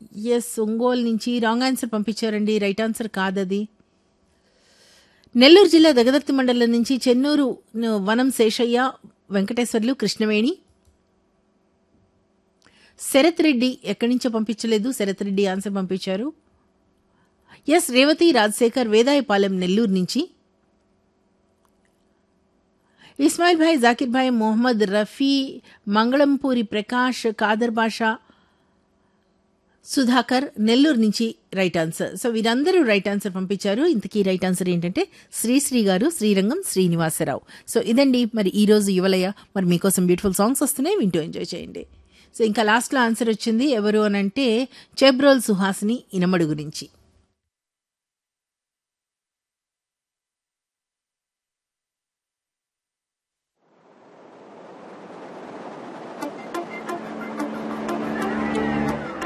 yes Ongole నుంచి wrong answer పంపించారండి right answer కాదది నెల్లూరు జిల్లా దగదర్తి మండలం నుంచి చెన్నూరు న- వనం శేషయ్య వెంకటేశ్వర్లు కృష్ణవేణి శరత్ రెడ్డి ఎక్కడి నుంచో పంపించలేదు శరత్ రెడ్డి ఆన్సర్ పంపించారు ఎస్ రేవతి రాజశేఖర్ వేదాయపాలెం నెల్లూరు నుంచి ఇస్మాయిల్ భాయ్ జాకిర్ భాయ్ మొహమ్మద్ రఫీ మంగళంపూరి ప్రకాష్ కాదర్ బాషా సుధాకర్ నెల్లూరు నుంచి రైట్ ఆన్సర్ సో వీరందరూ రైట్ ఆన్సర్ పంపించారు ఇంతకీ రైట్ ఆన్సర్ ఏంటంటే శ్రీశ్రీ గారు శ్రీరంగం శ్రీనివాసరావు సో ఇదండి మరి ఈ రోజు యువలయ మరి మీకోసం బ్యూటిఫుల్ సాంగ్స్ వస్తున్నాయి వింటూ ఎంజాయ్ చేయండి సో ఇంకా లాస్ట్లో ఆన్సర్ వచ్చింది ఎవరు అని అంటే చెబ్రోల్ సుహాసిని ఇనమడు గురించి